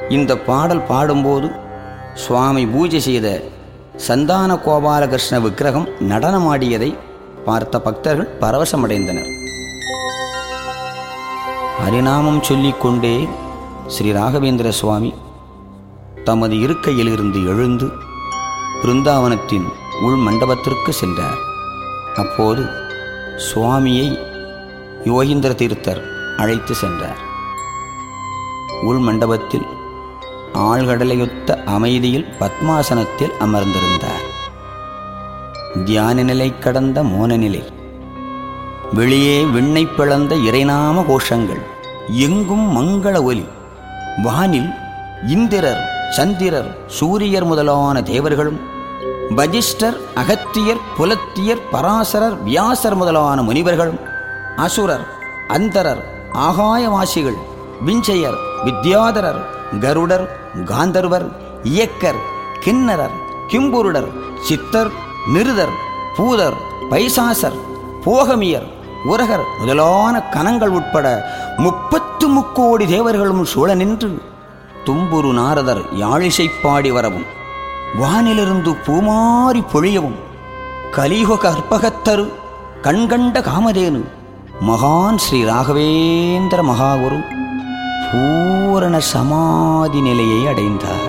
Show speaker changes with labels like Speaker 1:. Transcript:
Speaker 1: இந்த பாடல் பாடும்போது சுவாமி பூஜை செய்த சந்தான கோபாலகிருஷ்ண விக்கிரகம் நடனமாடியதை பார்த்த பக்தர்கள் பரவசமடைந்தனர் ஹரிநாமம் சொல்லிக்கொண்டே ஸ்ரீ ராகவேந்திர சுவாமி தமது இருக்கையிலிருந்து எழுந்து பிருந்தாவனத்தின் உள் மண்டபத்திற்கு சென்றார் அப்போது சுவாமியை யோகீந்திர தீர்த்தர் அழைத்து சென்றார் உள் மண்டபத்தில் ஆழ்கடலையொத்த அமைதியில் பத்மாசனத்தில் அமர்ந்திருந்தார் தியான நிலை கடந்த மோன நிலை வெளியே விண்ணை பிளந்த இறைநாம கோஷங்கள் எங்கும் மங்கள ஒலி வானில் இந்திரர் சந்திரர் சூரியர் முதலான தேவர்களும் வஜிஷ்டர் அகத்தியர் புலத்தியர் பராசரர் வியாசர் முதலான முனிவர்களும் அசுரர் அந்தரர் ஆகாயவாசிகள் விஞ்சையர் வித்யாதரர் கருடர் காந்தர்வர் இயக்கர் கிண்ணரர் கிம்புருடர் சித்தர் நிருதர் பூதர் பைசாசர் போகமியர் உரகர் முதலான கணங்கள் உட்பட முப்பத்து முக்கோடி தேவர்களும் சூழ நின்று தும்புரு நாரதர் யாழிசை பாடி வரவும் வானிலிருந்து பூமாரி பொழியவும் கலியுக கற்பகத்தரு கண்கண்ட காமதேனு மகான் ஸ்ரீ ராகவேந்திர மகாகுரு பூரண சமாதி நிலையை அடைந்தார்